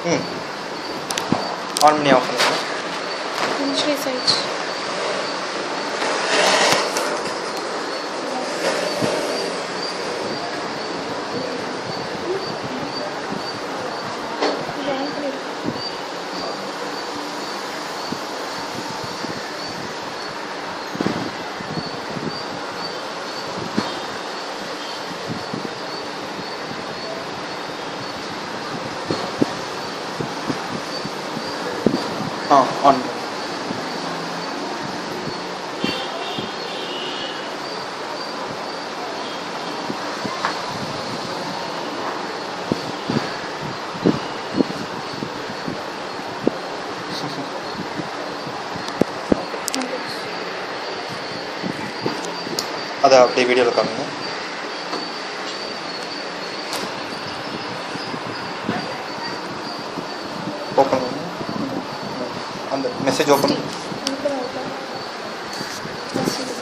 ம் ஆன் பண்ணி ஆஃப் பண்ணுங்க இன்க்ரீஸ் ஆயிடுச்சு இது on பண்ணிடு. ஆ ஆன் அதை அப்படியே வீடியோவில் காமிங்க ஓப்பன் பண்ணுங்க அந்த மெசேஜ் ஓப்பன் இப்பதான் open. Just இது.